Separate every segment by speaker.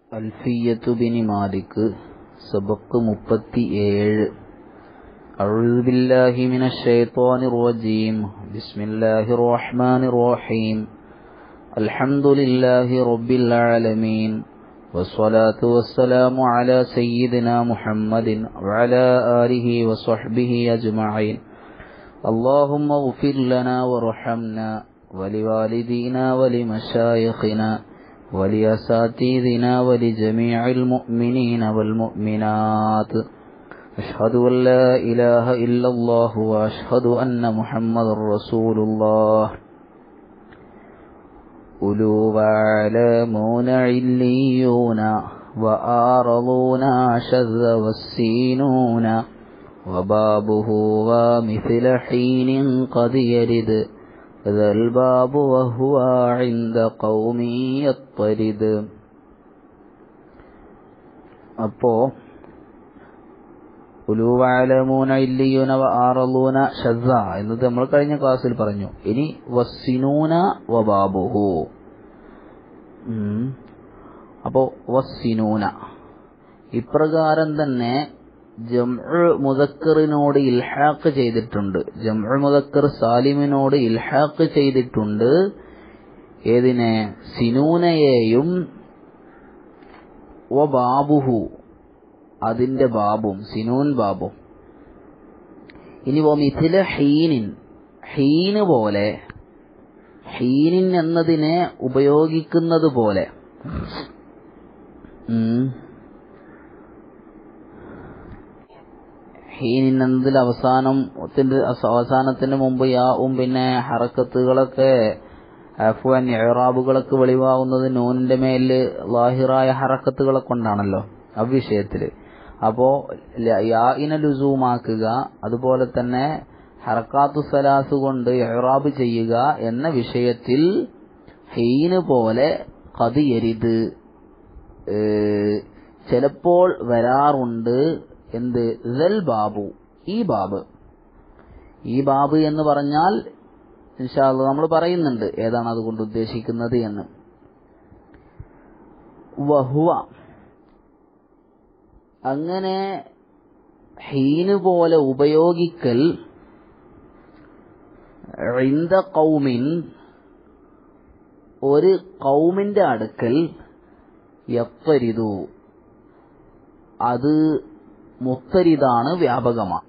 Speaker 1: ألفية بن مالك سبق مبتي ഏഴ് أعوذ بالله من الشيطان الرجيم بسم الله الرحمن الرحيم الحمد لله رب العالمين والصلاة والسلام على سيدنا محمد وعلى آله وصحبه أجمعين اللهم اغفر لنا وارحمنا ولوالدينا ولمشايخنا ولأساتذنا ولجميع المؤمنين والمؤمنات أشهد أن لا إله إلا الله وأشهد أن محمد رسول الله أولو وعلمون عليون وآرضون شذ والسينون وبابه ومثل حين قد يرد ذا الباب وهو عند قوم يطرد അപ്പോ ഉലൂവാലമൂന ഇല്ലിയൂന ആറലൂന ഷസ എന്നത് നമ്മൾ കഴിഞ്ഞ ക്ലാസ്സിൽ പറഞ്ഞു ഇനി വസ്സിനൂന വബാബുഹു അപ്പോ വസ്സിനൂന ഇപ്രകാരം തന്നെ ജംഉ മുദക്കറിനോട് ഇൽഹാഖ് ചെയ്തിട്ടുണ്ട് ജംഉ മുദക്കർ സാലിമിനോട് ഇൽഹാഖ് ചെയ്തിട്ടുണ്ട് ഏതിനെ സിനൂനയെയും വ ബാബുഹു അതിന്റെ ബാബും സിനൂൻ ബാബും ഇനി വ മിഥില ഹീനിൻ ഹീന് പോലെ ഹീനിൻ എന്നതിനെ ഉപയോഗിക്കുന്നത് പോലെ ഹീനിൻ എന്നതിൽ അവസാനം അവസാനത്തിന് മുമ്പ് യാവും പിന്നെ ഹറക്കത്തുകളൊക്കെ അഫ്വാൻ എറാബുകളൊക്കെ വെളിവാകുന്നത് നൂനിന്റെ മേലില് ലാഹിറായ ഹറക്കത്തുകളെ കൊണ്ടാണല്ലോ അവിഷയത്തില് അപ്പോ യാഇന ലുസൂമാക്കുക അതുപോലെ തന്നെ ഹറക്കാത്തു സലാസ് കൊണ്ട് എറാബ് ചെയ്യുക എന്ന വിഷയത്തിൽ ഹെയ്ന് പോലെ കതിയരിത് ചിലപ്പോൾ വരാറുണ്ട് എന്ത് ദൽ ബാബു ഈ ബാബ് ഈ ബാബ് എന്ന് പറഞ്ഞാൽ ഇൻഷാല്ല നമ്മൾ പറയുന്നുണ്ട് ഏതാണ് അതുകൊണ്ട് ഉദ്ദേശിക്കുന്നത് എന്ന് വഹുവ അങ്ങനെ ഹീന് പോലെ ഉപയോഗിക്കൽ ഇന്ത കൗമിൻ ഒരു കൗമിന്റെ അടുക്കൽ യപ്പരിതു അത് മുത്തരിതാണ് വ്യാപകമാണ്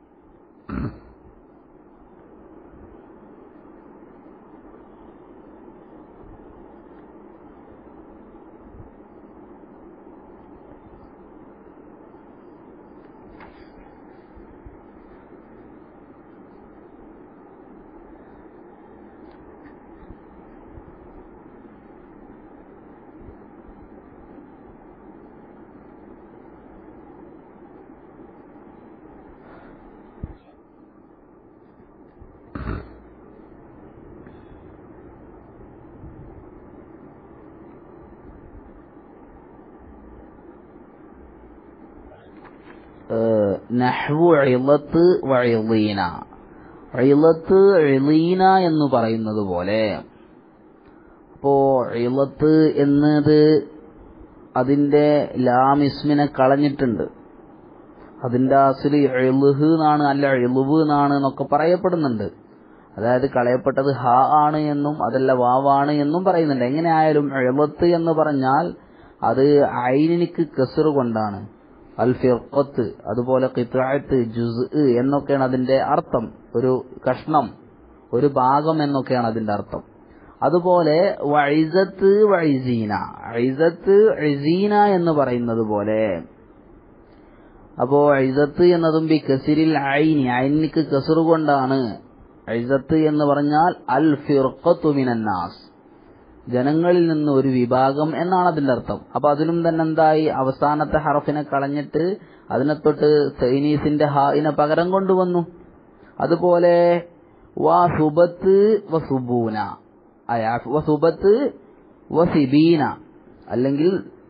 Speaker 1: നഹ്വു ഇളത്ത് വഴിലീന ഇളത്ത് എളീന എന്ന് പറയുന്നത് പോലെ അപ്പോ ഇളത്ത് എന്നത് അതിന്റെ ലാമിസ്മിനെ കളഞ്ഞിട്ടുണ്ട് അതിന്റെ അസില് എളുഹ് എന്നാണ് അല്ല എളുവ് എന്നാണ് എന്നൊക്കെ പറയപ്പെടുന്നുണ്ട് അതായത് കളയപ്പെട്ടത് ഹ ആണ് എന്നും അതല്ല വാവാണ് എന്നും പറയുന്നുണ്ട് എങ്ങനെ ആയാലും എളുത്ത് എന്ന് പറഞ്ഞാൽ അത് ഐനിക്ക് കെസറ് കൊണ്ടാണ് അൽ ഫിർഖത്ത് അതുപോലെ കിത്തായത്ത് ജുസ് എന്നൊക്കെയാണ് അതിന്റെ അർത്ഥം ഒരു കഷ്ണം ഒരു ഭാഗം എന്നൊക്കെയാണ് അതിന്റെ അർത്ഥം അതുപോലെ വൈസത്ത് വൈസീന ഐസത്ത് ഐസീന എന്ന് പറയുന്നത് പോലെ അപ്പോ ഐസത്ത് എന്നതും ബി കസിരിൽ ഐനി ഐനിക്ക് കസറു കൊണ്ടാണ് ഐസത്ത് എന്ന് പറഞ്ഞാൽ അൽ ഫിർഖത്തു മിനന്നാസ് ജനങ്ങളിൽ നിന്ന് ഒരു വിഭാഗം എന്നാണ് അതിന്റെ അർത്ഥം അപ്പൊ അതിനും തന്നെ എന്തായി അവസാനത്തെ ഹറഫിനെ കളഞ്ഞിട്ട് അതിനെ തൊട്ട് സൈനീസിന്റെ ഹായിനെ പകരം കൊണ്ടുവന്നു അതുപോലെ വസുബത്ത് വസുബൂന വസുബത്ത് വസിബീന അല്ലെങ്കിൽ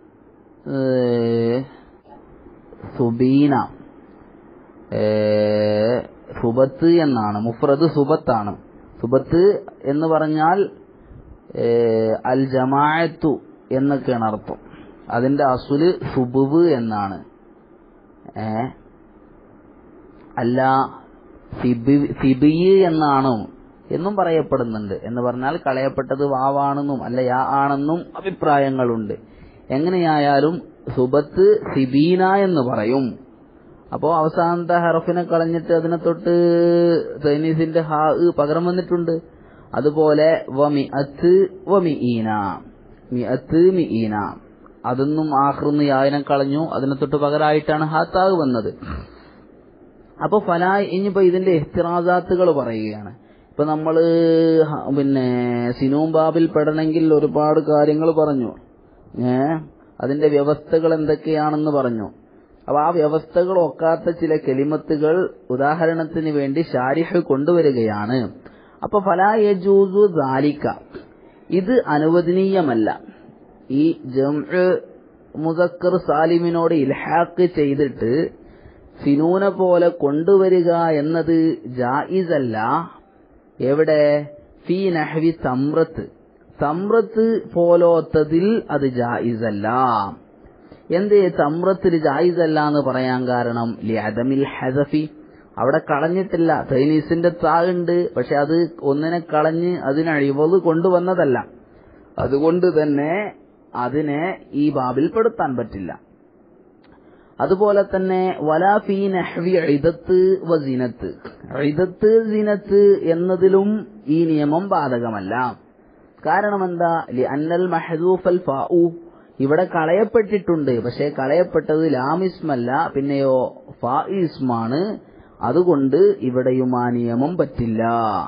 Speaker 1: സുബീന സുബത്ത് എന്നാണ് മുഫ്രദ് സുബത്താണ് സുബത്ത് എന്ന് പറഞ്ഞാൽ അൽ ജമാഅത്തു എന്നൊക്കെയാണ് അർത്ഥം അതിന്റെ അസുല് സുബുവ് എന്നാണ് ഏ അല്ല സിബിയ് എന്നാണോ എന്നും പറയപ്പെടുന്നുണ്ട് എന്ന് പറഞ്ഞാൽ കളയപ്പെട്ടത് വാവാണെന്നും അല്ല യാ ആണെന്നും അഭിപ്രായങ്ങളുണ്ട് എങ്ങനെയായാലും സുബത്ത് സിബീന എന്ന് പറയും അപ്പോ അവസാനത്തെ ഹറഫിനെ കളഞ്ഞിട്ട് അതിനെ തൊട്ട് തൈനീസിന്റെ ഹാ പകരം വന്നിട്ടുണ്ട് അതുപോലെ വമി അത്ത് വമി ഈന മി അത്ത് മി ഈന അതൊന്നും ആഹ്റുന്ന് യായനം കളഞ്ഞു അതിനെ തൊട്ട് പകരമായിട്ടാണ് ഹാത്താവ് വന്നത് അപ്പൊ ഫലാ ഇനിയിപ്പോ ഇതിന്റെ എഹ്തിറാസാത്തുകൾ പറയുകയാണ് ഇപ്പൊ നമ്മള് പിന്നെ സിനൂം ബാബിൽ പെടണമെങ്കിൽ ഒരുപാട് കാര്യങ്ങൾ പറഞ്ഞു ഏ അതിന്റെ വ്യവസ്ഥകൾ എന്തൊക്കെയാണെന്ന് പറഞ്ഞു അപ്പൊ ആ വ്യവസ്ഥകൾ ഒക്കാത്ത ചില കെലിമത്തുകൾ ഉദാഹരണത്തിന് വേണ്ടി ഷാരിഹ് കൊണ്ടുവരികയാണ് അപ്പൊ ഫലാ യജൂസു ദാലിക്ക ഇത് അനുവദനീയമല്ല ഈ ജംഅ് മുസക്കർ സാലിമിനോട് ഇൽഹാക്ക് ചെയ്തിട്ട് സിനൂന പോലെ കൊണ്ടുവരിക എന്നത് ജായിസല്ല എവിടെ ഫീ നഹ്വി തമ്രത്ത് തമ്രത്ത് പോലോത്തതിൽ അത് ജായിസല്ല എന്തേ തമ്രത്തിൽ ജായിസല്ല എന്ന് പറയാൻ കാരണം ലിഅദമിൽ ഹസഫി അവിടെ കളഞ്ഞിട്ടില്ല തൈനീസിന്റെ താഴുണ്ട് പക്ഷെ അത് ഒന്നിനെ കളഞ്ഞ് അതിന് അഴിവത് കൊണ്ടുവന്നതല്ല അതുകൊണ്ട് തന്നെ അതിനെ ഈ ബാബിൽ പെടുത്താൻ പറ്റില്ല അതുപോലെ തന്നെ വലാഫി നഹ്വി ഇതത്ത് വ സിനത്ത് ഇതത്ത് സിനത്ത് എന്നതിലും ഈ നിയമം ബാധകമല്ല കാരണം എന്താ അന്നൽ മഹദൂഫൽ ഫാഉ ഇവിടെ കളയപ്പെട്ടിട്ടുണ്ട് പക്ഷെ കളയപ്പെട്ടത് ലാമിസ്മല്ല പിന്നെയോ ഫായിസ്മാണ് അതുകൊണ്ട് ഇവിടെയും ആ നിയമം പറ്റില്ല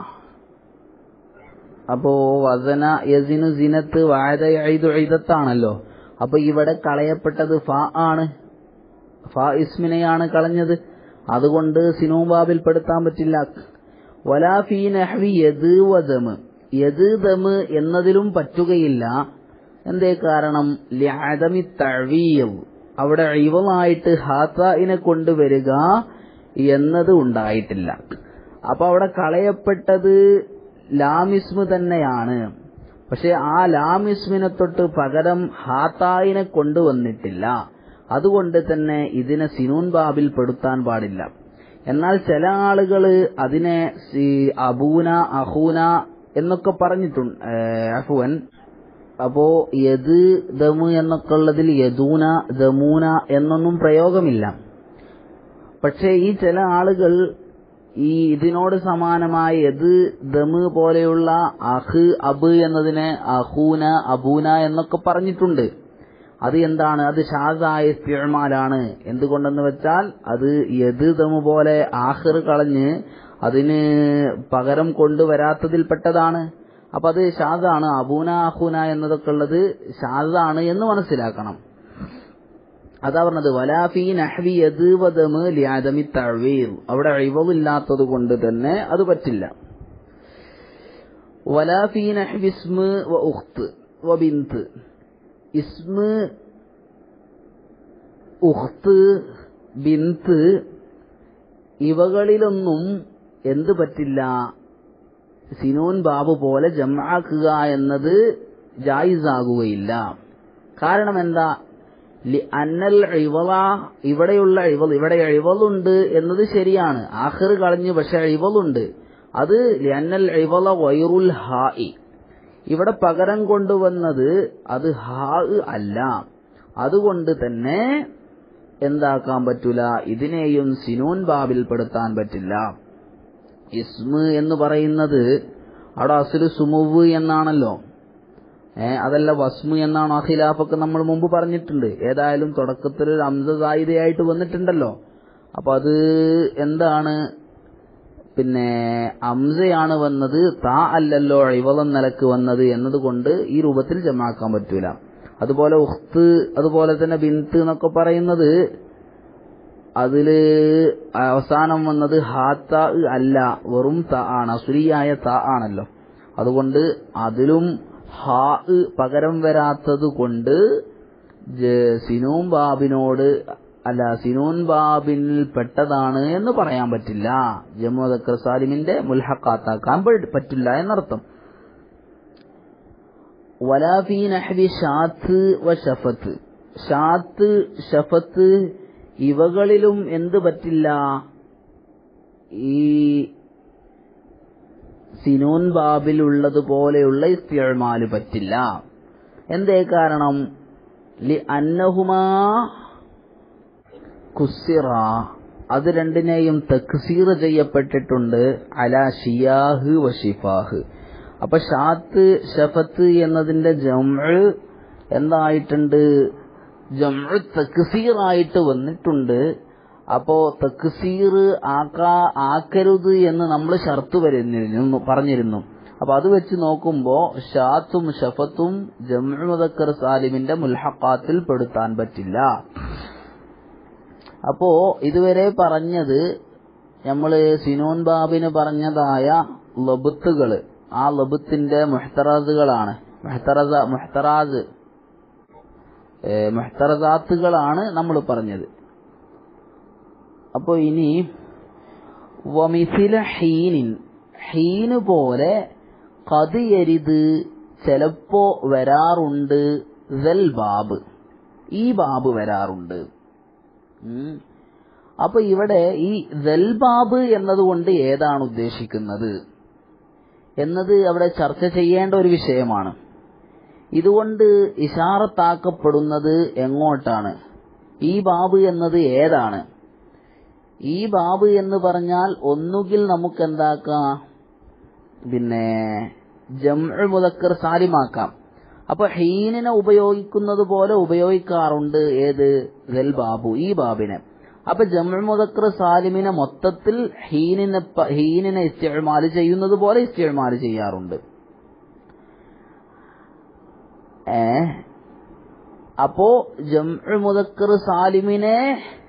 Speaker 1: അപ്പോ വസന യസിനു സിനത്ത് വാഴ ഇതത്താണല്ലോ അപ്പൊ ഇവിടെ കളയപ്പെട്ടത് ഫ ആണ് ഫ ഇസ്മിനെയാണ് കളഞ്ഞത് അതുകൊണ്ട് സിനോബാബിൽ പെടുത്താൻ പറ്റില്ല വലാഫി നഹ്വി യദ് വദമ് യദ് ദമ് എന്നതിലും പറ്റുകയില്ല എന്തേ കാരണം ലിഅദമി തഴവീൽ അവിടെ ഇവളായിട്ട് ഹാത്തായിനെ കൊണ്ടുവരിക എന്നത് ഉണ്ടായിട്ടില്ല അപ്പൊ അവിടെ കളയപ്പെട്ടത് ലാമിസ്മ് തന്നെയാണ് പക്ഷെ ആ ലാമിസ്മിനെ തൊട്ട് പകരം ഹാത്തായിനെ കൊണ്ടുവന്നിട്ടില്ല അതുകൊണ്ട് തന്നെ ഇതിനെ സിനൂൻ ബാബിൽ പെടുത്താൻ പാടില്ല എന്നാൽ ചില ആളുകൾ അതിനെ അബൂന അഹൂന എന്നൊക്കെ പറഞ്ഞിട്ടുണ്ട് അഫുവൻ അപ്പോ യദ് ദമ് എന്നൊക്കെ ഉള്ളതിൽ യദൂന ദമൂന എന്നൊന്നും പ്രയോഗമില്ല പക്ഷേ ഈ ചില ആളുകൾ ഈ ഇതിനോട് സമാനമായ യദ് ദമ് പോലെയുള്ള അഹ് അബ് എന്നതിനെ അഹൂന അബൂന എന്നൊക്കെ പറഞ്ഞിട്ടുണ്ട് അത് എന്താണ് അത് ഷാസായ ഇസ്തിഅമാലാണ് എന്തുകൊണ്ടെന്ന് വെച്ചാൽ അത് യദ് ദമ് പോലെ ആഹിർ കളഞ്ഞ് അതിന് പകരം കൊണ്ടുവരാത്തതിൽപ്പെട്ടതാണ് അപ്പൊ അത് ഷാദാണ് അബൂന അഹൂന എന്നതൊക്കെ ഉള്ളത് ഷാദാണ് എന്ന് മനസ്സിലാക്കണം അതാ പറഞ്ഞത് വലാഫി നഹ്വി യദ് വദമ് ലിയാദമി തഴവീർ അവിടെ ഇവവില്ലാത്തത് കൊണ്ട് തന്നെ അത് പറ്റില്ല വലാഫി നഹ്വി ഇസ്മ് വ ഉഖ്ത് വ ബിന്ത് ഇസ്മ് ഉഖ്ത് ബിന്ത് ഇവകളിലൊന്നും എന്ത് പറ്റില്ല സിനൂൻ ബാബു പോലെ ജമാക്കുക എന്നത് ജായിസാകുകയില്ല കാരണം എന്താ അന്നൽ ഇവള ഇവിടെയുള്ള ഇവൾ ഇവിടെ ഇവളുണ്ട് എന്നത് ശരിയാണ് ആഖിർ കളഞ്ഞു പക്ഷെ ഇവളുണ്ട് അത് അന്നൽ ഇവള വൈറുൽ ഹായി ഇവിടെ പകരം കൊണ്ടുവന്നത് അത് ഹാ അല്ല അതുകൊണ്ട് തന്നെ എന്താക്കാൻ പറ്റൂല ഇതിനെയും സിനൂൻ ബാബിൽ പെടുത്താൻ പറ്റില്ല ഇസ്മ് എന്ന് പറയുന്നത് അവിടെ അസുല് സുമുവ് എന്നാണല്ലോ ഏ അതല്ല വസ്മു എന്നാണ് ആ ഖിലാഫൊക്കെ നമ്മൾ മുമ്പ് പറഞ്ഞിട്ടുണ്ട് ഏതായാലും തുടക്കത്തിൽ ഒരു അംസസായിതയായിട്ട് വന്നിട്ടുണ്ടല്ലോ അപ്പൊ അത് എന്താണ് പിന്നെ അംസയാണ് വന്നത് താ അല്ലല്ലോ ഇവളം നിലക്ക് വന്നത് എന്നതുകൊണ്ട് ഈ രൂപത്തിൽ ജമാക്കാൻ പറ്റൂല അതുപോലെ ഉഖ്ത് അതുപോലെ തന്നെ ബിന്ത് എന്നൊക്കെ പറയുന്നത് അതില് അവസാനം വന്നത് ഹാത്ത അല്ല വെറും ത ആണ് അസുരിയായ ത ആണല്ലോ അതുകൊണ്ട് അതിലും ഹാ പകരം വരാത്തത് കൊണ്ട് സിനൂൻ ബാബിനോട് അല്ല സിനൂൻ ബാബിൽ പെട്ടതാണ് എന്ന് പറയാൻ പറ്റില്ല ജമ്മു അക്കർ സാലിമിന്റെ മുൽഹക്കാത്താക്കാൻ പറ്റില്ല എന്നർത്ഥം വലാഫി നഹ്വി ഷാത്ത് വ ഷഫത്ത് ഷാത്ത് ഷഫത്ത് ഇവകളിലും എന്ത് പറ്റില്ല ഈ സിനൂൻ ബാബിൽ ഉള്ളതുപോലെയുള്ള ഇസ്തിയമാല് പറ്റില്ല എന്തേ കാരണം ലി അന്നഹുമാ കുസിറ അത് രണ്ടിനെയും തക്സീർ ചെയ്യപ്പെട്ടിട്ടുണ്ട് അല ഷിയാഹ് വഷിഫാഹ് അപ്പൊ ഷാത്ത് ഷഫത്ത് എന്നതിന്റെ ജംഅ് എന്തായിട്ടുണ്ട് ജംഅ് തക്സീർ ആയിട്ട് വന്നിട്ടുണ്ട് അപ്പോ തക്സീർ ആക്കാ ആക്കരുത് എന്ന് നമ്മൾ ഷർത്ത് വരുന്നിരുന്നു പറഞ്ഞിരുന്നു അപ്പൊ അത് വെച്ച് നോക്കുമ്പോ ഷാത്തും ഷഫത്തും ജംഅ് മുദക്കർ സാലിമിന്റെ മുൽഹഖാത്തിൽ പെടുത്താൻ പറ്റില്ല അപ്പോ ഇതുവരെ പറഞ്ഞത് നമ്മള് സിനോൻ ബാബിന് പറഞ്ഞതായ ലബുത്തുകള് ആ ലബുത്തിന്റെ മുഹ്തറാസുകളാണ് മുഹ്തറസ മുഹ്തറാസ് മുഹ്തറസാത്തുകളാണ് നമ്മൾ പറഞ്ഞത് അപ്പോ ഇനി വമിസില ഹീനിൻ ഹീന് പോലെ കതിയരിത് ചിലപ്പോ വരാറുണ്ട് ദൽ ബാബ് ഈ ബാബ് വരാറുണ്ട് അപ്പൊ ഇവിടെ ഈ ദൽബാബ് എന്നതുകൊണ്ട് ഏതാണ് ഉദ്ദേശിക്കുന്നത് എന്നത് അവിടെ ചർച്ച ചെയ്യേണ്ട ഒരു വിഷയമാണ് ഇതുകൊണ്ട് ഇഷാറത്താക്കപ്പെടുന്നത് എങ്ങോട്ടാണ് ഈ ബാബ് എന്നത് ഏതാണ് ഈ ബാബ് എന്ന് പറഞ്ഞാൽ ഒന്നുകിൽ നമുക്ക് എന്താക്കാം പിന്നെ ജംഅ് മുദക്കർ സാലിമാക്കാം അപ്പൊ ഹീനിനെ ഉപയോഗിക്കുന്നത് പോലെ ഉപയോഗിക്കാറുണ്ട് ഏത് ദൽ ബാബു ഈ ബാബിനെ അപ്പൊ ജംഅ് മുദക്കർ സാലിമിനെ മൊത്തത്തിൽ ഹീനിനെ ഹീനിനെ ഇസ്തിഅമാല് ചെയ്യുന്നത് പോലെ ഇസ്തിഅമാല് ചെയ്യാറുണ്ട് ഏ അപ്പോ ജംഅ് മുദക്കർ സാലിമിനെ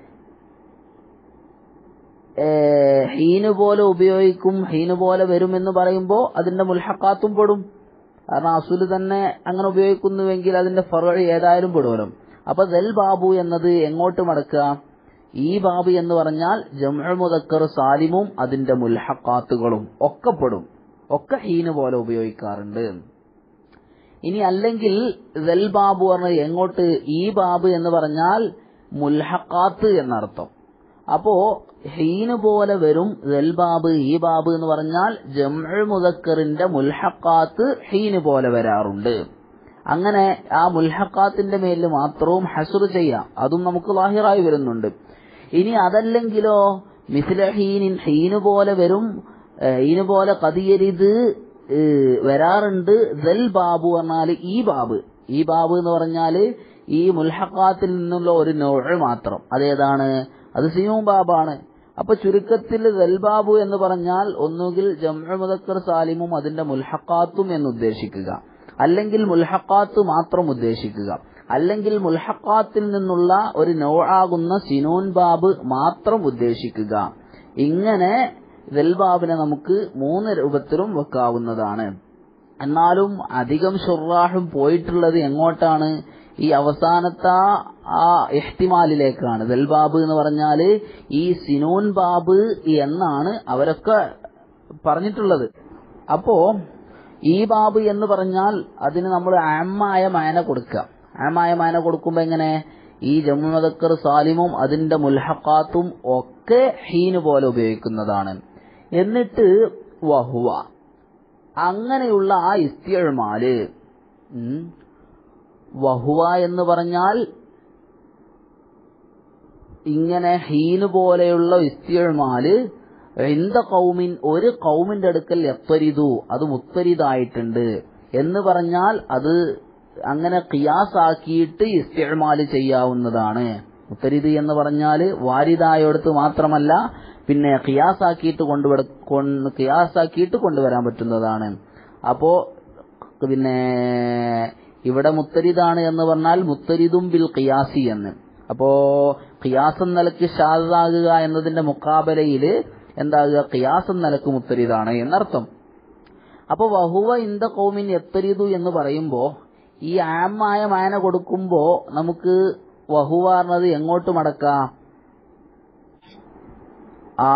Speaker 1: ഹീന് പോലെ ഉപയോഗിക്കും ഹീന് പോലെ വരുമെന്ന് പറയുമ്പോൾ അതിന്റെ മുൽഹക്കാത്തും പെടും കാരണം അസുല് തന്നെ അങ്ങനെ ഉപയോഗിക്കുന്നുവെങ്കിൽ അതിന്റെ ഫറഴി ഏതായാലും പെടുമല്ലോ അപ്പൊ ദൽ ബാബു എന്നത് എങ്ങോട്ട് മടക്കുക ഈ ബാബു എന്ന് പറഞ്ഞാൽ ജംഅ മുദക്കർ സാലിമും അതിന്റെ മുൽഹക്കാത്തുകളും ഒക്കെ പെടും ഒക്കെ ഹീന് പോലെ ഉപയോഗിക്കാറുണ്ട് ഇനി അല്ലെങ്കിൽ ദൽ ബാബു പറഞ്ഞ എങ്ങോട്ട് ഈ ബാബു എന്ന് പറഞ്ഞാൽ മുൽഹക്കാത്ത് എന്നർത്ഥം അപ്പോ ഹീന് പോലെ വരും ബാബ് ഈ ബാബ് എന്ന് പറഞ്ഞാൽ ജംഅ് മുദക്കറിന്റെ മുൽഹക്കാത്ത് ഹീന് പോലെ വരാറുണ്ട് അങ്ങനെ ആ മുൽഹക്കാത്തിന്റെ മേലിൽ മാത്രവും ഹസുർ ചെയ്യാം അതും നമുക്ക് ലാഹിറായി വരുന്നുണ്ട് ഇനി അതല്ലെങ്കിലോ മിസ്ല ഹീനിൻ ഹീന് പോലെ വരും ഹീന് പോലെ കതിയരിത് വരാറുണ്ട് ദൽ ബാബു പറഞ്ഞാൽ ഈ ബാബ് ഈ ബാബ് എന്ന് പറഞ്ഞാല് ഈ മുൽഹക്കാത്തിൽ നിന്നുള്ള ഒരു നോഴ് മാത്രം അതേതാണ് അത് സിയൂം ബാബാണ് അപ്പൊ ചുരുക്കത്തിൽ ദൽബാബു എന്ന് പറഞ്ഞാൽ ഒന്നുകിൽ ജംഅ മുദക്കർ സാലിമും അതിന്റെ മുൽഹക്കാത്തും എന്ന് ഉദ്ദേശിക്കുക അല്ലെങ്കിൽ മുൽഹക്കാത്ത് മാത്രം ഉദ്ദേശിക്കുക അല്ലെങ്കിൽ മുൽഹക്കാത്തിൽ നിന്നുള്ള ഒരു നൗആകുന്ന സിനൂൻ ബാബ് മാത്രം ഉദ്ദേശിക്കുക ഇങ്ങനെ ദൽബാബിനെ നമുക്ക് മൂന്ന് രൂപത്തിലും വെക്കാവുന്നതാണ് എന്നാലും അധികം ഷുറാഹും പോയിട്ടുള്ളത് എങ്ങോട്ടാണ് ഈ അവസാനത്തെ ആ ഇഹ്തിമാലിലേക്കാണ് ദൽ ബാബ് എന്ന് പറഞ്ഞാല് ഈ സിനൂൻ ബാബ് എന്നാണ് അവരൊക്കെ പറഞ്ഞിട്ടുള്ളത് അപ്പോ ഈ ബാബ് എന്ന് പറഞ്ഞാൽ അതിന് നമ്മൾ ആമായ മാന കൊടുക്കുക ആമായ മാന കൊടുക്കുമ്പോ എങ്ങനെ ഈ ജമ്മുദക്കർ സാലിമും അതിന്റെ മുൽഹക്കാത്തും ഒക്കെ ഹീന് പോലെ ഉപയോഗിക്കുന്നതാണ് എന്നിട്ട് വഹുവ അങ്ങനെയുള്ള ആ ഇസ്തിയഴ്മാല് വഹുവ എന്ന് പറഞ്ഞാൽ ഇങ്ങനെ ഹീന് പോലെയുള്ള ഇസ്തിയഴ്മാല് എന്ത കൗമിൻ ഒരു കൗമിന്റെ അടുക്കൽ എത്തരിതു അത് മുത്തരിതായിട്ടുണ്ട് എന്ന് പറഞ്ഞാൽ അത് അങ്ങനെ കിയാസാക്കിയിട്ട് ഇസ്തിയഴ്മാല് ചെയ്യാവുന്നതാണ് മുത്തരിത് എന്ന് പറഞ്ഞാൽ വാരിതായോടത്ത് മാത്രമല്ല പിന്നെ കിയാസാക്കിയിട്ട് കൊണ്ടുവര കിയാസാക്കിയിട്ട് കൊണ്ടുവരാൻ പറ്റുന്നതാണ് അപ്പോ പിന്നെ ഇവിടെ മുത്തരിതാണ് എന്ന് പറഞ്ഞാൽ മുത്തരിദും ബിൽ ഖിയാസി എന്ന് അപ്പോ ഖിയാസം നിലക്ക് ഷാദാകുക എന്നതിന്റെ മുക്കാബലയില് എന്താകുക ഖിയാസം നിലക്ക് മുത്തരിതാണ് എന്നർത്ഥം അപ്പൊ വഹുവ ഇന്ത കൗമിൻ എത്തരിതു എന്ന് പറയുമ്പോ ഈ ആമായ മായന കൊടുക്കുമ്പോ നമുക്ക് വഹുവ പറഞ്ഞത് എങ്ങോട്ട് മടക്കാം ആ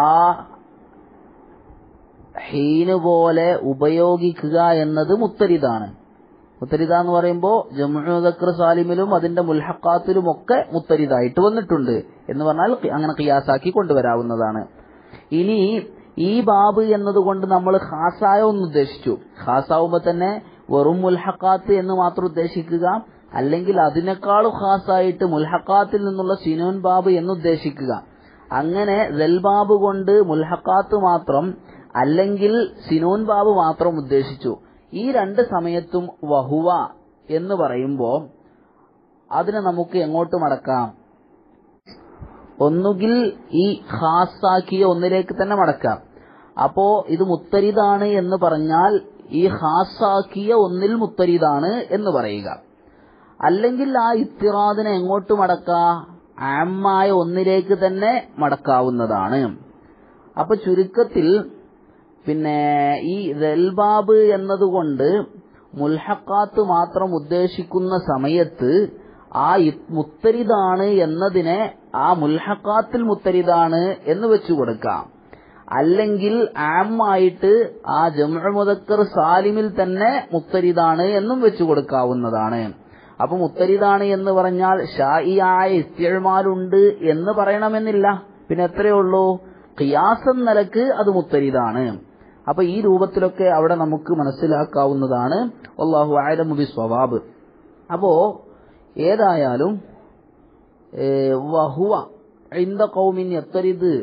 Speaker 1: ഹീന് പോലെ ഉപയോഗിക്കുക എന്നത് മുത്തരിതാണ് മുത്തരിദ എന്ന് പറയുമ്പോൾ ജമുദക്കർ സാലിമിലും അതിന്റെ മുൽഹക്കാത്തിലും ഒക്കെ മുത്തരിദായിട്ട് വന്നിട്ടുണ്ട് എന്ന് പറഞ്ഞാൽ ഖി- അങ്ങനെ ഖിയാസാക്കി കൊണ്ടുവരാവുന്നതാണ് ഇനി ഈ ബാബ് എന്നതുകൊണ്ട് നമ്മൾ ഖാസായ ഒന്ന് ഉദ്ദേശിച്ചു ഖാസാവുമ്പോ തന്നെ വെറും മുൽഹക്കാത്ത് എന്ന് മാത്രം ഉദ്ദേശിക്കുക അല്ലെങ്കിൽ അതിനേക്കാളും ഖാസായിട്ട് മുൽഹക്കാത്തിൽ നിന്നുള്ള സിനോൻ ബാബ് എന്ന് ഉദ്ദേശിക്കുക അങ്ങനെ ബാബ് കൊണ്ട് മുൽഹക്കാത്ത് മാത്രം അല്ലെങ്കിൽ സിനോൻ ബാബ് മാത്രം ഉദ്ദേശിച്ചു ഈ രണ്ട് സമയത്തും വഹുവ എന്ന് പറയുമ്പോൾ അതിനെ നമുക്ക് എങ്ങോട്ട് മടക്കാം ഒന്നുകിൽ ഈ ഖാസാക്കിയ ഒന്നിലേക്ക് തന്നെ മടക്കാം അപ്പോ ഇത് മുത്തരിതാണ് എന്ന് പറഞ്ഞാൽ ഈ ഖാസാക്കിയ ഒന്നിൽ മുത്തരിതാണ് എന്ന് പറയുക അല്ലെങ്കിൽ ആ ഇത്തിറാദിനെ എങ്ങോട്ട് മടക്കാം ആമായ ഒന്നിലേക്ക് തന്നെ മടക്കാവുന്നതാണ് അപ്പൊ ചുരുക്കത്തിൽ പിന്നെ ഈ ദൽബാബ് എന്നതുകൊണ്ട് മുൽഹക്കാത്ത് മാത്രം ഉദ്ദേശിക്കുന്ന സമയത്ത് ആ ഇ- മുത്തരിതാണ് എന്നതിനെ ആ മുൽഹക്കാത്തിൽ മുത്തരിതാണ് എന്ന് വെച്ചു കൊടുക്കാം അല്ലെങ്കിൽ ആമായിട്ട് ആ ജംഉ മുദക്കർ സാലിമിൽ തന്നെ മുത്തരിതാണ് എന്നും വെച്ചു കൊടുക്കാവുന്നതാണ് അപ്പൊ മുത്തരിതാണ് എന്ന് പറഞ്ഞാൽ ഷായിയായ ഇസ്തിഴ്മാലുണ്ട് എന്ന് പറയണമെന്നില്ല പിന്നെ എത്രയേ ഉള്ളൂ ഖിയാസം നിലക്ക് അത് മുത്തരിതാണ് അപ്പൊ ഈ രൂപത്തിലൊക്കെ അവിടെ നമുക്ക് മനസ്സിലാക്കാവുന്നതാണ് അള്ളാഹു ആലമുബി സ്വവാബ് അപ്പോ ഏതായാലും ഏ, വഹുവ ഇന്ദ കൗമിൻ എത്തരിത്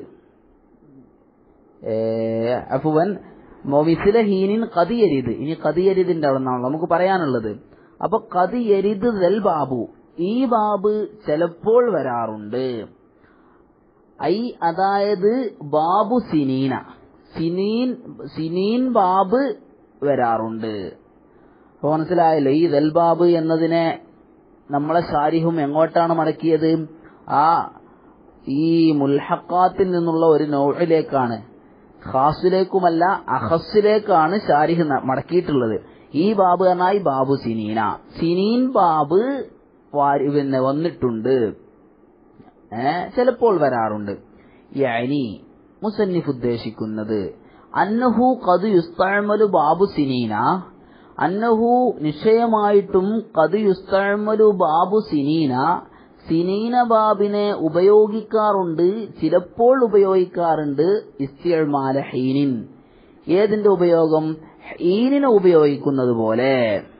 Speaker 1: അഫുവൻ മൊമിസില ഹീനിൻ കതിയരിത് ഇനി കതിയരിതിന്റെ അവിടെ നിന്നാണ് നമുക്ക് പറയാനുള്ളത് അപ്പൊ കതിയരിത് ദൽ ബാബു ഈ ബാബ് ചിലപ്പോൾ വരാറുണ്ട് ഐ അതായത് ബാബു സിനീന സിനീൻ സിനീൻ ബാബ് വരാറുണ്ട് അപ്പൊ മനസ്സിലായല്ലോ ഈ ദൽ ബാബ് എന്നതിനെ നമ്മളെ ഷാരിഹും എങ്ങോട്ടാണ് മടക്കിയത് ആ ഈ മുൽഹക്കാത്തിൽ നിന്നുള്ള ഒരു നോഴിലേക്കാണ് ഖാസിലേക്കുമല്ല അഹസിലേക്കാണ് ഷാരിഹ് ന- മടക്കിയിട്ടുള്ളത് ഈ ബാബ് പറഞ്ഞാൽ ഈ ബാബു സിനീന സിനീൻ ബാബ് വാരി- പിന്നെ വന്നിട്ടുണ്ട് ഏ ചിലപ്പോൾ വരാറുണ്ട് യഅനി മുസന്നിഫ് ഉദ്ദേശിക്കുന്നത് അന്നഹു കത് യുസ്തഅമലു ബാബു സിനീന അന്നഹു നിശ്ചയമായിട്ടും കത് യുസ്തഅമലു ബാബു സിനീന സിനീന ബാബിനെ ഉപയോഗിക്കാറുണ്ട് ചിലപ്പോൾ ഉപയോഗിക്കാറുണ്ട് ഇസ്തിഅമാല ഹീനിൻ ഏതിന്റെ ഉപയോഗം ഹീനിനെ ഉപയോഗിക്കുന്നത് പോലെ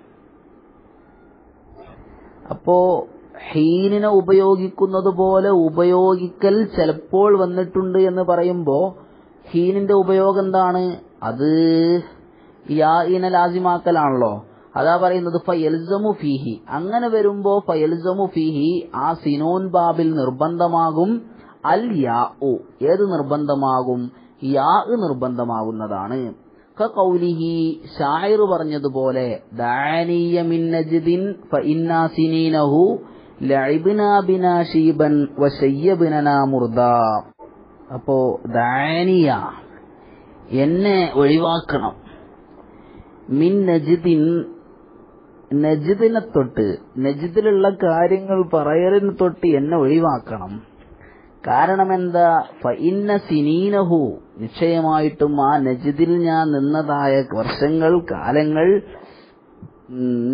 Speaker 1: അപ്പോ ഹീനിനെ ഉപയോഗിക്കുന്നത് പോലെ ഉപയോഗിക്കൽ ചിലപ്പോൾ വന്നിട്ടുണ്ട് എന്ന് പറയുമ്പോ ഹീനിന്റെ ഉപയോഗം എന്താണ് അത് യാഇനെ ലാസിമാക്കലാണല്ലോ അതാ പറയുന്നത് ഫയൽസമു ഫീഹി അങ്ങനെ വരുമ്പോ ഫയൽസമു ഫീഹി ആ സിനോൻ ബാബിൽ നിർബന്ധമാകും അൽ യാ ഉ ഏത് നിർബന്ധമാകും യാ നിർബന്ധമാകുന്നതാണ് കൗലിഹി ഷായർ പറഞ്ഞതുപോലെ ദാനീയ മിൻ നജ്ദിൻ ഫഇന്നാ സിനീനഹു ലഇബ്നാ ബിനാ ഷീബൻ വശയ്യബ്നനാ മുർദ അപ്പോ ദാനിയ എന്നെ ഒഴിവാക്കണം മിൻ നജ്ദിൻ നജ്ദിനെ തൊട്ട് നജ്ദിലുള്ള കാര്യങ്ങൾ പറയലിന് തൊട്ട് എന്നെ ഒഴിവാക്കണം കാരണം എന്താ ഫഇന്ന സിനീനഹു നിശ്ചയമായിട്ടും ആ നജിദിൽ ഞാൻ നിന്നതായ വർഷങ്ങൾ കാലങ്ങൾ ഉം,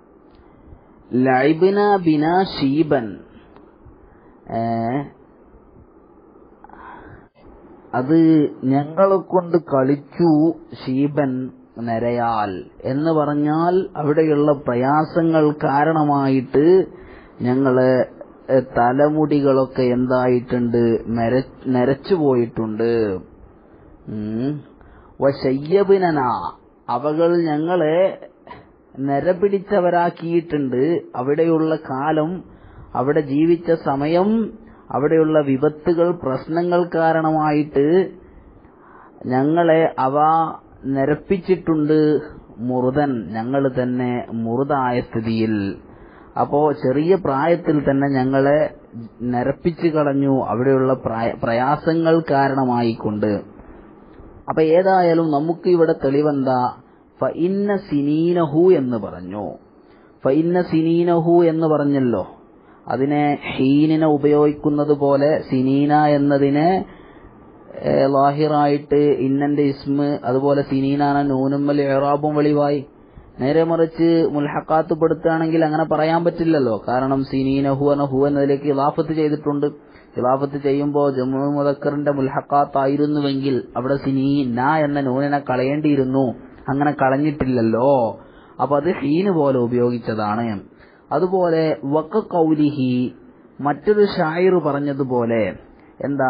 Speaker 1: ലൈബിന ബിന ഷീബൻ ഏ, അത് ഞങ്ങളെ കൊണ്ട് കളിച്ചു ഷീബൻ നരയാൽ എന്ന് പറഞ്ഞാൽ അവിടെയുള്ള പ്രയാസങ്ങൾ കാരണമായിട്ട് ഞങ്ങള് എ, തലമുടികളൊക്കെ എന്തായിട്ടുണ്ട് നര നരച്ചു പോയിട്ടുണ്ട് ഉം. വശയ്യബിനന അവകൾ ഞങ്ങളെ നരപിടിച്ചവരാക്കിയിട്ടുണ്ട് അവിടെയുള്ള കാലം അവിടെ ജീവിച്ച സമയം അവിടെയുള്ള വിപത്തുകൾ പ്രശ്നങ്ങൾ കാരണമായിട്ട് ഞങ്ങളെ അവ നിരപ്പിച്ചിട്ടുണ്ട് മുറുതൻ ഞങ്ങൾ തന്നെ മുറുതായ സ്ഥിതിയിൽ അപ്പോ ചെറിയ പ്രായത്തിൽ തന്നെ ഞങ്ങളെ നിരപ്പിച്ചു കളഞ്ഞു അവിടെയുള്ള പ്രായ- പ്രയാസങ്ങൾ കാരണമായിക്കൊണ്ട് അപ്പൊ ഏതായാലും നമുക്ക് ഇവിടെ തെളിവെന്താ ഫഇന്ന സിനീനഹു എന്ന് പറഞ്ഞു ഫഇന്ന സിനീനഹു എന്ന് പറഞ്ഞല്ലോ അതിനെ ഹീനിനെ ഉപയോഗിക്കുന്നത് പോലെ സിനീന എന്നതിനെ ഏഹ്, ലാഹിറായിട്ട് ഇന്നന്റെ ഇസ്മ് അതുപോലെ സിനീനാന നൂനുമ്മൽ എറാബും വെളിവായി നേരെ മറിച്ച് മുൽഹക്കാത്ത് പെടുത്തുകയാണെങ്കിൽ അങ്ങനെ പറയാൻ പറ്റില്ലല്ലോ കാരണം സിനീന ഹു എന്ന ഹു എന്നതിലേക്ക് ഇലാഫത്ത് ചെയ്തിട്ടുണ്ട് ഇലാഫത്ത് ചെയ്യുമ്പോൾ ജമ്മു മുദക്കറിന്റെ മുൽഹക്കാത്തായിരുന്നുവെങ്കിൽ അവിടെ സിനീ ന എന്ന നൂനിനെ കളയേണ്ടിയിരുന്നു അങ്ങനെ കളഞ്ഞിട്ടില്ലല്ലോ അപ്പൊ അത് ഹീന് പോലെ ഉപയോഗിച്ചതാണ് അതുപോലെ വക്ക കൗലിഹി മറ്റൊരു ഷായിർ പറഞ്ഞതുപോലെ എന്താ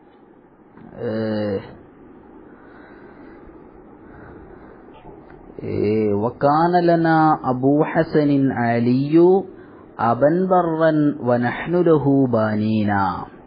Speaker 1: وكان لنا أبو حسن علي أبا برا ونحن له بانينا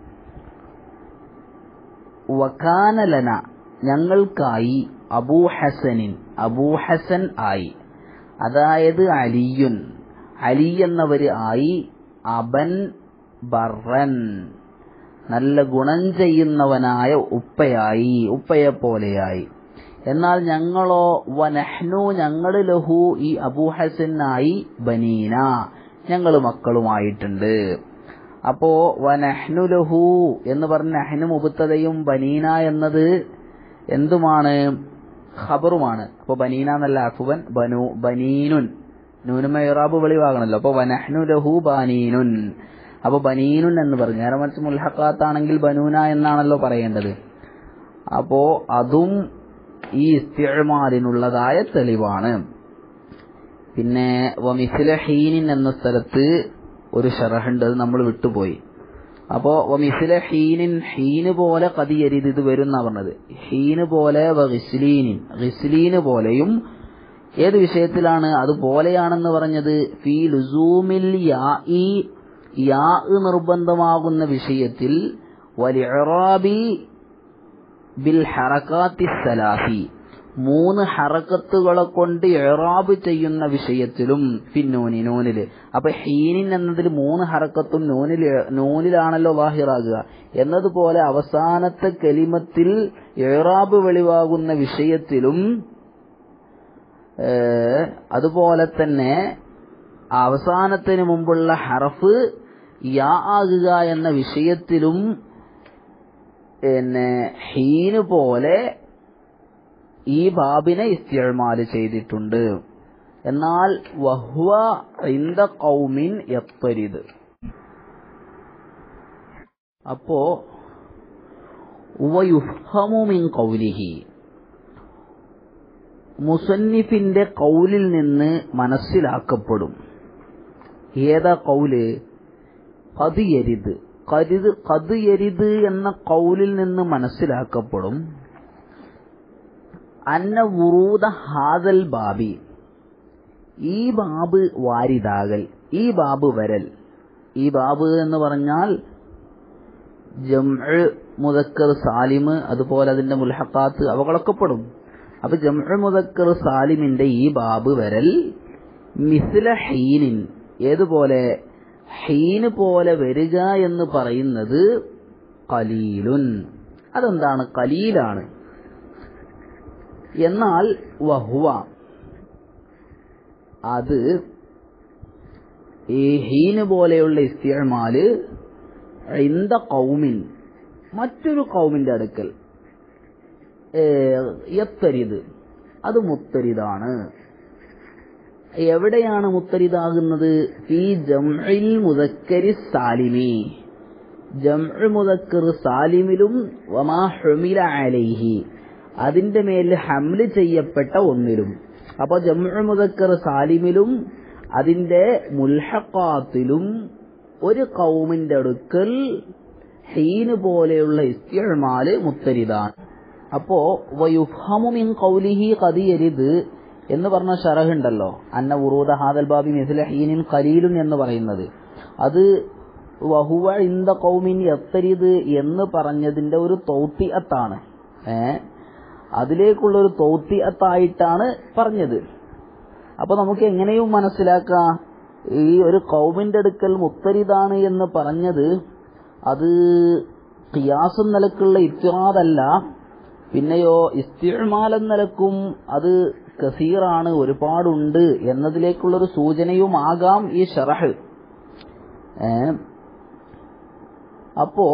Speaker 1: وكان لنا ഞങ്ങൾക്കായി അബൂ ഹസനിൻ അബൂ ഹസൻ ആയി അതായത് അലിയുൻ അലി എന്നവര് ആയി അബൻ ബറൻ നല്ല ഗുണം ചെയ്യുന്നവനായ ഉപ്പയായി ഉപ്പയെ പോലെയായി എന്നാൽ ഞങ്ങളോ വനഹ്നു ഞങ്ങൾ ലഹു ഈ അബൂ ഹസനായി ബനീന ഞങ്ങൾ മക്കളുമായിട്ടുണ്ട് അപ്പോ വനഹ്നു ലഹു എന്ന് പറഞ്ഞ നഹ്നു മുബത്തതയും ബനീന എന്നത് എന്തുമാണ് ഖബറുമാണ് അപ്പൊ ബനീന എന്നല്ല അഫുവൻ ബനു ബനീനുൻ നൂനുമ ഇറാബ് വെളിവാകണല്ലോ അപ്പൊ വനഹ്നു ലഹു ബാനീനുൻ അപ്പൊ ബനീനുൻ എന്ന് പറഞ്ഞു നേരെ മറിച്ച് മുൽഹക്കാത്താണെങ്കിൽ ബനൂന എന്നാണല്ലോ പറയേണ്ടത് അപ്പോ അതും ഈ ഇസ്തിഅമാലിനുള്ളതായ തെളിവാണ് പിന്നെ വമിസില ഹീനിൻ എന്ന സ്ഥലത്ത് ഒരു ഷറഹുണ്ട് അത് നമ്മൾ വിട്ടുപോയി അപ്പോ വമിസില ഹീനിൻ ഹീന് പോലെ കതിയരിത് ഇത് വരുന്ന പറഞ്ഞത് ഹീന് പോലെ ഗിസ്ലീനിൻ ഗിസ്ലീന് പോലെയും ഏത് വിഷയത്തിലാണ് അത് പോലെയാണെന്ന് പറഞ്ഞത് ഫീ ലുസൂമിൽ യാ യാ നിർബന്ധമാകുന്ന വിഷയത്തിൽ വലിറാബി ബിൽ ഹറക്കാത്തി സലാഹി മൂന്ന് ഹറക്കത്തുകളെ കൊണ്ട് എറാബ് ചെയ്യുന്ന വിഷയത്തിലും പിന്നൂനി നൂനില് അപ്പൊ ഹീനിൻ എന്നതിൽ മൂന്ന് ഹറക്കത്തും നൂനിൽ നൂനിലാണല്ലോ വാഹിറാകുക എന്നതുപോലെ അവസാനത്തെ കലിമത്തിൽ എറാബ് വെളിവാകുന്ന വിഷയത്തിലും അതുപോലെ തന്നെ അവസാനത്തിന് മുമ്പുള്ള ഹറഫ് യാ ആകുക എന്ന വിഷയത്തിലും പിന്നെ ഹീന് പോലെ ഈ ബാബിനെ ഇസ്തിയമാല് ചെയ്തിട്ടുണ്ട് എന്നാൽ വഹ്വ ഇന്ദ കൗമിൻ എപ്പരിത് അപ്പോ വയുഹമുമിൻ കൗലിഹി മുസന്നിഫിന്റെ കൗലിൽ നിന്ന് മനസ്സിലാക്കപ്പെടും ഏതാ കൗല് കതിയരിത് കരുത് കതിയരിത് എന്ന കൗലിൽ നിന്ന് മനസ്സിലാക്കപ്പെടും അന്ന വുറൂദ ഹാദൽ ബാബി ഈ ബാബ് വാരിതാകൽ ഈ ബാബ് വരൽ ഈ ബാബ് എന്ന് പറഞ്ഞാൽ ജംഅ് മുദക്കർ സാലിമ് അതുപോലെ അതിന്റെ മുൽഹക്കാത്ത് അവകളൊക്കെ പെടും അപ്പൊ ജംഅ് മുദക്കർ സാലിമിന്റെ ഈ ബാബ് വരൽ മിസ്ല ഹീനിൻ ഏതുപോലെ ഹീന് പോലെ വരിക എന്ന് പറയുന്നത് കലീലുൻ അതെന്താണ് കലീലാണ് എന്നാൽ വഹുവ അത് ഈ ഹീന് പോലെയുള്ള ഇസ്തിയമാല് ഇന്ത കൗമിൻ മറ്റൊരു കൗമിന്റെ അടുക്കൽ എത്തരിത് അത് മുത്തരിതാണ് എവിടെയാണ് മുത്തരിതാകുന്നത് ഈ ജംഇൽ മുദക്കരി സാലിമി ജംഇ മുദക്കർ സാലിമിലും വമാ ഹുമില അലൈഹി അതിന്റെ മേൽ ഹംല് ചെയ്യപ്പെട്ട ഒന്നിലും അപ്പൊ ജംഉ മുദക്കർ സാലിമിലും അതിന്റെ മുൽഹക്കാത്തിലും ഒരു കൗമിന്റെ അടുക്കൽ ഹീന് പോലെയുള്ള ഇസ്തിഅമാല് മുത്തരിതാണ് അപ്പോ വയുഫ്ഹമു മിൻ ഖൗലിഹി ഖദിയരിദ് എന്ന് പറഞ്ഞ ഷറഹ് ഉണ്ടല്ലോ അന്ന ഉറൂദ ഹാദൽ ബാബി മിസ്ല ഹീനിൻ ഖലീലുൻ എന്ന് പറയുന്നത് അത് വഹുവ ഇന്ദ കൗമിൻ എത്തരിത് എന്ന് പറഞ്ഞതിന്റെ ഒരു തൗത്തിയത്താണ് ഏ അതിലേക്കുള്ള ഒരു തൗത്തിയത്തായിട്ടാണ് പറഞ്ഞത് അപ്പൊ നമുക്ക് എങ്ങനെയും മനസ്സിലാക്കാം ഈ ഒരു കൗമിന്റെ അടുക്കൽ മുത്തരിതാണ് എന്ന് പറഞ്ഞത് അത് ഖിയാസും നിലക്കുള്ള ഇത്തിറാദല്ല പിന്നെയോ ഇസ്തിമാലം നിലക്കും അത് കസീറാണ് ഒരുപാടുണ്ട് എന്നതിലേക്കുള്ളൊരു സൂചനയുമാകാം ഈ ഷറഹ് അപ്പോ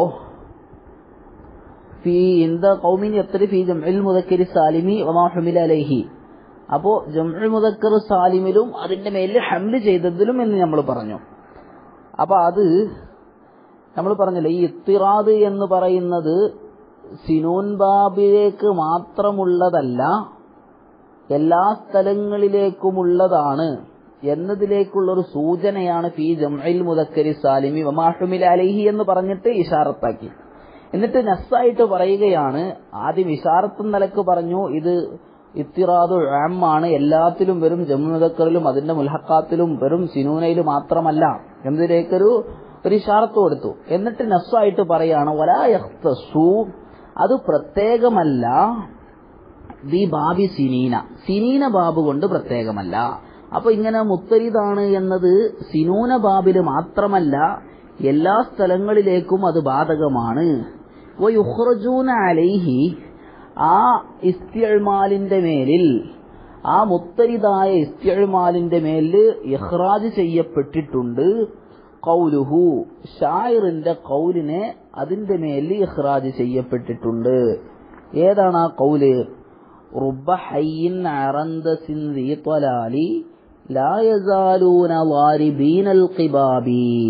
Speaker 1: ഫി ഇന്ത കൗമിൻ എത്ര ഫി ജംഇൽ മുദക്കരി സാലിമി വമാ ഹുമില അലൈഹി അപ്പോ ജംഉൽ മുദക്കർ സാലിമിലും അതിന്റെ മേലിൽ ഹംല് ചെയ്തതിലും എന്ന് നമ്മൾ പറഞ്ഞു അപ്പൊ അത് നമ്മൾ പറഞ്ഞില്ലേ ഈ ഇത്തിറാദ് എന്ന് പറയുന്നത് സിനൂൻ ബാബിലേക്ക് മാത്രമുള്ളതല്ല എല്ലാ സ്ഥലങ്ങളിലേക്കുമുള്ളതാണ് എന്നതിലേക്കുള്ള ഒരു സൂചനയാണ് ഫി ജംഇൽ മുദക്കരി സാലിമി വമാഹുമിൽ അലൈഹി എന്ന് പറഞ്ഞിട്ട് ഇഷാറത്താക്കി എന്നിട്ട് നസ്സായിട്ട് പറയുകയാണ് ആദ്യം ഇഷാറത്ത് നിലക്ക് പറഞ്ഞു ഇത് ഇത്തിറാദു ആണ് എല്ലാത്തിലും വരും ജമ്മു മുദക്കറിലും അതിന്റെ മുൽഹക്കാത്തിലും വെറും സിനൂനയിലും മാത്രമല്ല എന്നതിലേക്കൊരു ഒരു ഇഷാറത്ത് കൊടുത്തു എന്നിട്ട് നസ്സായിട്ട് പറയാണ് വലായസ്തു അത് പ്രത്യേകമല്ല ദി ബാബി സിനീന സിനീന ബാബ് കൊണ്ട് പ്രത്യേകമല്ല അപ്പൊ ഇങ്ങനെ മുത്തരിതാണ് എന്നത് സിനൂന ബാബില് മാത്രമല്ല എല്ലാ സ്ഥലങ്ങളിലേക്കും അത് ബാധകമാണ് വയുഹ്റജൂന അലൈഹി ആ ഇസ്തിയൾമാലിന്റെ മേലിൽ ആ മുത്തരിതായ ഇസ്തിയൾമാലിന്റെ മേലിൽ ഇഹ്റാജ് ചെയ്യപ്പെട്ടിട്ടുണ്ട് കൗലുഹു ഷായറിന്റെ കൗലിനെ അതിന്റെ മേലിൽ ഇഹ്റാജ് ചെയ്യപ്പെട്ടിട്ടുണ്ട് ഏതാണ് ആ കൗല് رب حي عرندس ذي طلال لا يزالون ضاربين القباب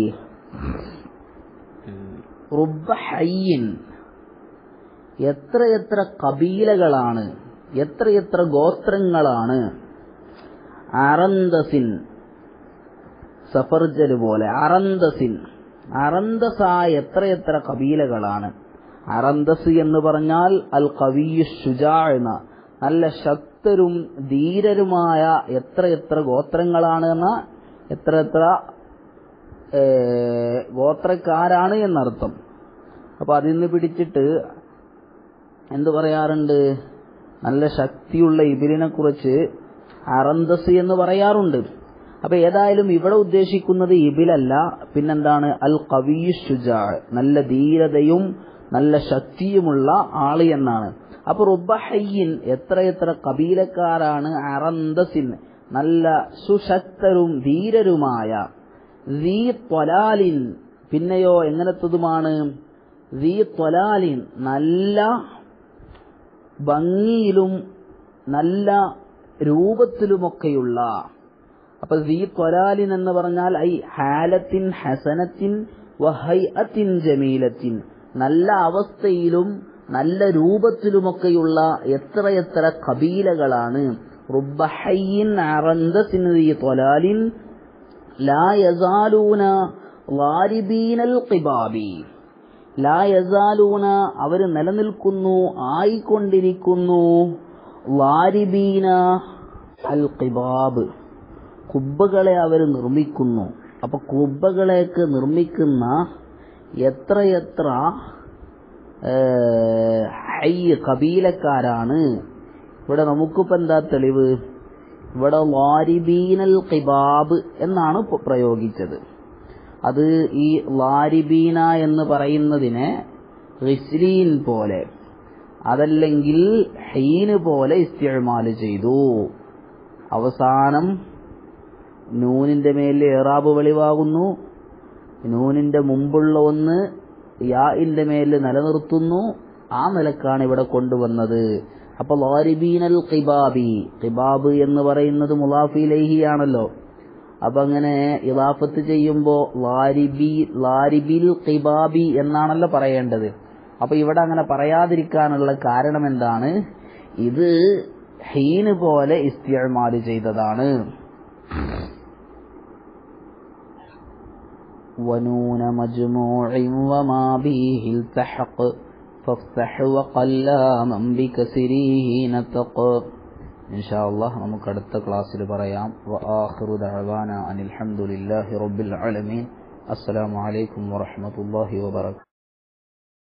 Speaker 1: رب حي എത്രയെത്ര കബീലകളാണ് എത്രയെത്ര ഗോത്രങ്ങളാണ് അറന്തസിൻ സഫർജല് പോലെ അറന്തസിൻ അറന്തസായ എത്രയെത്ര കബീലകളാണ് അറന്തസ് എന്ന് പറഞ്ഞാൽ അൽ കവിയു ഷുജാ എന്ന നല്ല ശക്തരും ധീരരുമായ എത്രയെത്ര ഗോത്രങ്ങളാണ് എന്ന എത്ര എത്ര ഗോത്രക്കാരാണ് എന്നർത്ഥം അപ്പൊ അതിൽ നിന്ന് പിടിച്ചിട്ട് എന്തു പറയാറുണ്ട് നല്ല ശക്തിയുള്ള ഇബിലിനെ കുറിച്ച് അറന്തസ് എന്ന് പറയാറുണ്ട് അപ്പൊ ഏതായാലും ഇവിടെ ഉദ്ദേശിക്കുന്നത് ഇബിലല്ല പിന്നെന്താണ് അൽ കവിയു ഷുജാ നല്ല ധീരതയും നല്ല ശക്തിയുമുള്ള ആള് എന്നാണ് അപ്പൊ റുബഹയ്യൻ എത്രയെത്ര കബീലക്കാരാണ് അറന്തസിൻ നല്ല സുശക്തരും ധീരരുമായ ദീ ത്വലാലിൻ പിന്നെയോ എങ്ങനത്തതുമാണ് ദീ ത്വലാലിൻ നല്ല ഭംഗിയിലും നല്ല രൂപത്തിലുമൊക്കെയുള്ള അപ്പൊ ദീ ത്വലാലിൻ എന്ന് പറഞ്ഞാൽ ഐ ഹാലത്തിൻ ഹസനത്തിൻ വഹൈഅത്തിൻ ജമീലത്തിൻ നല്ല അവസ്ഥയിലും നല്ല രൂപത്തിലുമൊക്കെയുള്ള എത്രയെത്ര കബീലകളാണ് റുബഹയ്യിൻ അറന്തസിൻ ദീ ത്വലാലിൻ ലാ യസാലൂന വാരിബീനൽ ഖിബാബി ലാ യസാലൂന അവര് നിലനിൽക്കുന്നു ആയിക്കൊണ്ടിരിക്കുന്നു വാരിബീന അൽ ഖിബാബ് കുബ്ബകളെ അവർ നിർമ്മിക്കുന്നു അപ്പൊ കുബ്ബകളെയൊക്കെ നിർമ്മിക്കുന്ന എത്രയെത്ര ഹൈ കബീലക്കാരാണ് ഇവിടെ നമുക്കിപ്പോ എന്താ തെളിവ് ഇവിടെ വാരിബീനൽ ഖിബാബ് എന്നാണ് പ്രയോഗിച്ചത് അത് ഈ വാരിബീന എന്ന് പറയുന്നതിനെ റിസ്ലീൻ പോലെ അതല്ലെങ്കിൽ ഹീന് പോലെ ഇസ്തിമാല് ചെയ്തു അവസാനം നൂനിന്റെ മേലിൽ ഏറാബ് വെളിവാകുന്നു നൂനിന്റെ മുമ്പുള്ള ഒന്ന് യാഇന്റെ മേലിൽ നിലനിർത്തുന്നു ആ നിലക്കാണ് ഇവിടെ കൊണ്ടുവന്നത് അപ്പൊ ലാരിബീനൽ ഖിബാബി ഖിബാബ് എന്ന് പറയുന്നത് മുലാഫിലൈഹി ആണല്ലോ അപ്പൊ അങ്ങനെ ഇലാഫത്ത് ചെയ്യുമ്പോ ലാരിബി ലാരിബിൽ ഖിബാബി എന്നാണല്ലോ പറയേണ്ടത് അപ്പൊ ഇവിടെ അങ്ങനെ പറയാതിരിക്കാനുള്ള കാരണം എന്താണ് ഇത് ഹീന് പോലെ ഇസ്തിയമാല് ചെയ്തതാണ് ونون مجموع وما به التحق فافتح وقلاما بكسره نتق إن شاء الله നമുക്ക് അടുത്ത ക്ലാസ്സിൽ പറയാം وآخر دعوانا أن الحمد لله رب العالمين السلام عليكم ورحمة الله وبركاته